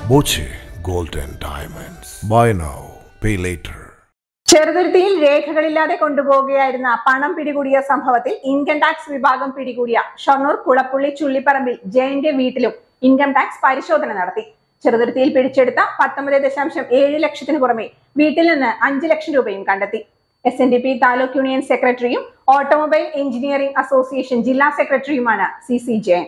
Boche Gold and Diamonds. Buy now, pay later. ചെറുതുരുത്തിയിൽ രേഖകളില്ലാതെ കൊണ്ടുപോവുകയായിരുന്ന പണം പിടികൂടിയ സംഭവത്തിൽ ഇൻകം ടാക്സ് വിഭാഗം പിടികൂടിയ ഷൊർണൂർ കുളപ്പുള്ളി ചുള്ളിപ്പറമ്പിൽ ജയന്റെ വീട്ടിലും ഇൻകം ടാക്സ് പരിശോധന നടത്തി ചെറുതുരുത്തിയിൽ പിടിച്ചെടുത്ത പത്തൊമ്പത് ദശാംശം ഏഴ് ലക്ഷത്തിന് പുറമെ വീട്ടിൽ നിന്ന് അഞ്ച് ലക്ഷം രൂപയും കണ്ടെത്തി എസ് എൻ ഡി പി താലൂക്ക് യൂണിയൻ സെക്രട്ടറിയും ഓട്ടോമൊബൈൽ എഞ്ചിനീയറിംഗ് അസോസിയേഷൻ ജില്ലാ സെക്രട്ടറിയുമാണ് സി സി ജയൻ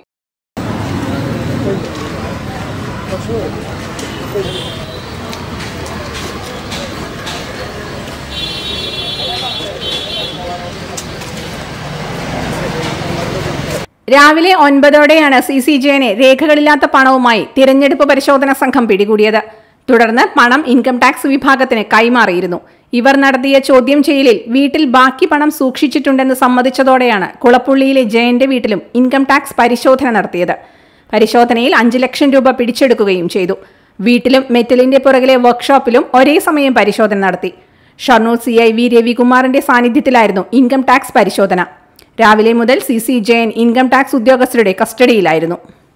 രാവിലെ ഒൻപതോടെയാണ് സി സി ജെനെ രേഖകളില്ലാത്ത പണവുമായി തിരഞ്ഞെടുപ്പ് പരിശോധന സംഘം പിടികൂടിയത് തുടർന്ന് പണം ഇൻകം ടാക്സ് വിഭാഗത്തിന് കൈമാറിയിരുന്നു ഇവർ നടത്തിയ ചോദ്യം ചെയ്യലിൽ വീട്ടിൽ ബാക്കി പണം സൂക്ഷിച്ചിട്ടുണ്ടെന്ന് സമ്മതിച്ചതോടെയാണ് കുളപ്പുള്ളിയിലെ ജയന്റെ വീട്ടിലും ഇൻകം ടാക്സ് പരിശോധന നടത്തിയത് പരിശോധനയിൽ അഞ്ച് ലക്ഷം രൂപ പിടിച്ചെടുക്കുകയും ചെയ്തു വീട്ടിലും മെറ്റലിന്റെ പുറകിലെ വർക്ക്ഷോപ്പിലും ഒരേ സമയം പരിശോധന നടത്തി ഷർണൂർ സി ഐ വി രവികുമാറിന്റെ സാന്നിധ്യത്തിലായിരുന്നു ഇൻകം ടാക്സ് പരിശോധന രാവിലെ മുതൽ സി സി ജയൻ ഇൻകം ടാക്സ് ഉദ്യോഗസ്ഥരുടെ കസ്റ്റഡിയിലായിരുന്നു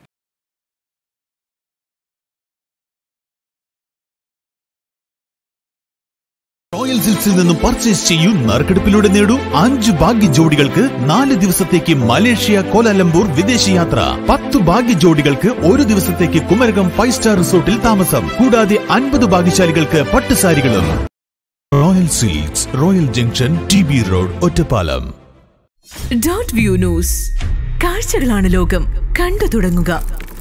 റോയൽ സിൽക്സിൽ നിന്നും പർച്ചേസ് ചെയ്യൂ നറുക്കെടുപ്പിലൂടെ നേടൂ അഞ്ച് ഭാഗ്യ ജോഡികൾക്ക് നാല് ദിവസത്തേക്ക് മലേഷ്യ കോലാലംപൂർ വിദേശയാത്ര പത്ത് ഭാഗ്യ ജോഡികൾക്ക് ഒരു ദിവസത്തേക്ക് കുമരകം ഫൈവ് സ്റ്റാർ റിസോർട്ടിൽ താമസം കൂടാതെ അൻപത് ഭാഗ്യശാലികൾക്ക് പട്ടുസാരികളും royal silks royal junction T B road Ottapalam dot view news കാഴ്ചകളാണ് ലോകം കണ്ടു തുടങ്ങുക